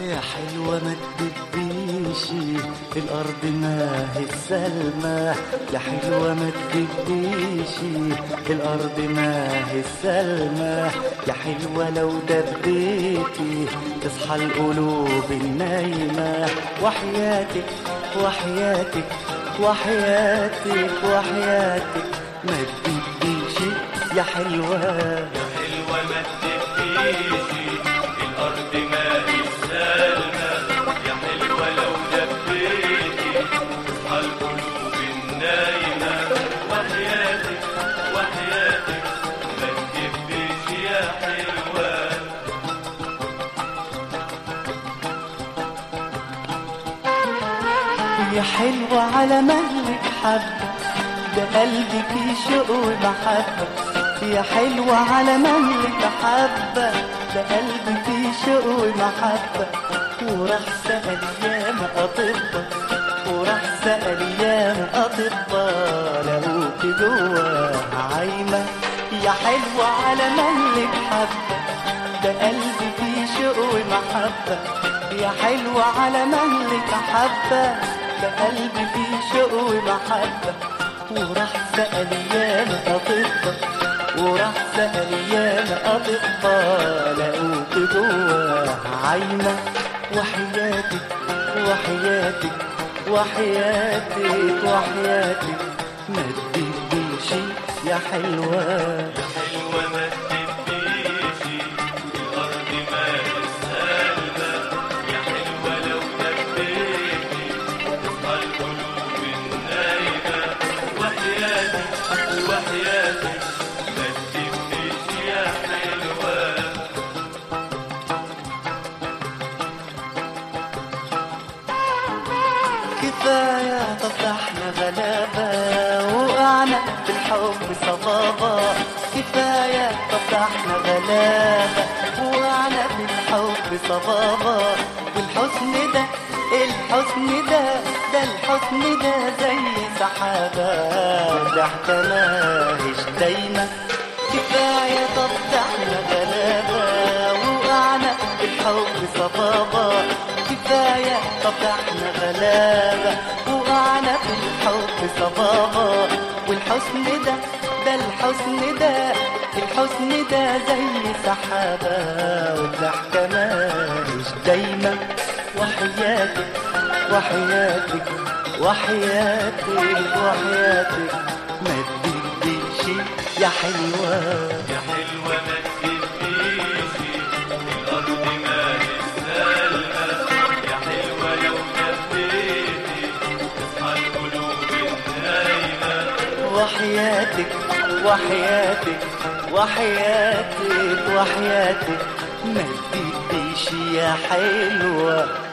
يا حلوة ما تدبيش الأرض ما هي السلمى يا حلوة ما تدبيش الأرض ما هي السلمى يا حلوة لو دبيتي تصحى القلوب النايمة وحياتك وحياتك وحياتك وحياتك ما تدبيش يا حلوة حلوة ما تدفيش الأرض ما هي السلمى يا حلوة لو دبيتي تصحى القلوب النايمة وحياتك وحياتك ما تدفيش يا حلوة يا حلوة على مهلك حبة ده قلبي فيه شوق ومحبة يا حلوة على مهلك حبة ده قلبي فيه شوق ومحبة وراح سأل ياما أطباء وراح سأل ياما أطباء لقوك جواها عايمة يا حلوة على مهلك حبة ده قلبي فيه شوق ومحبة يا حلوة على مهلك حبة ده قلبي فيه شوق ومحبة وراح سأل ياما أطباء وراح سأل ياما أطباء لقوك جواها عايمة وحياتك وحياتك وحياتك وحياتك ما تدبيش يا حلوة حلوة ما تدفيش الأرض ما هي السلمى يا حلوة لو دبيتي تصحى القلوب النايمة وحياتك وحياتك ما تدفيش يا حلوة كفاية طب احنا غلابة وقعنا في الحب صبابة كفاية طب احنا غلابة وقعنا في الحب صبابة والحسن ده الحسن ده ده الحسن ده زي سحابة ده احنا ماهيش دايما كفاية طب ده احنا غلابة وقعنا في الحب صبابة كفاية طب ده احنا غلابة وقعنا في الحب صبابة والحسن ده ده الحسن ده الحسن ده زي سحابة والضحكة ماهيش دايما وحياتك وحياتك وحياتك وحياتك ما تديش يا حلوة يا حلوة ما تدفيش الأرض ما هي السلمى يا حلوة لو دبيتي تصحى القلوب النايمة وحياتك وحياتك وحياتك وحياتك ما تديش يا حلوة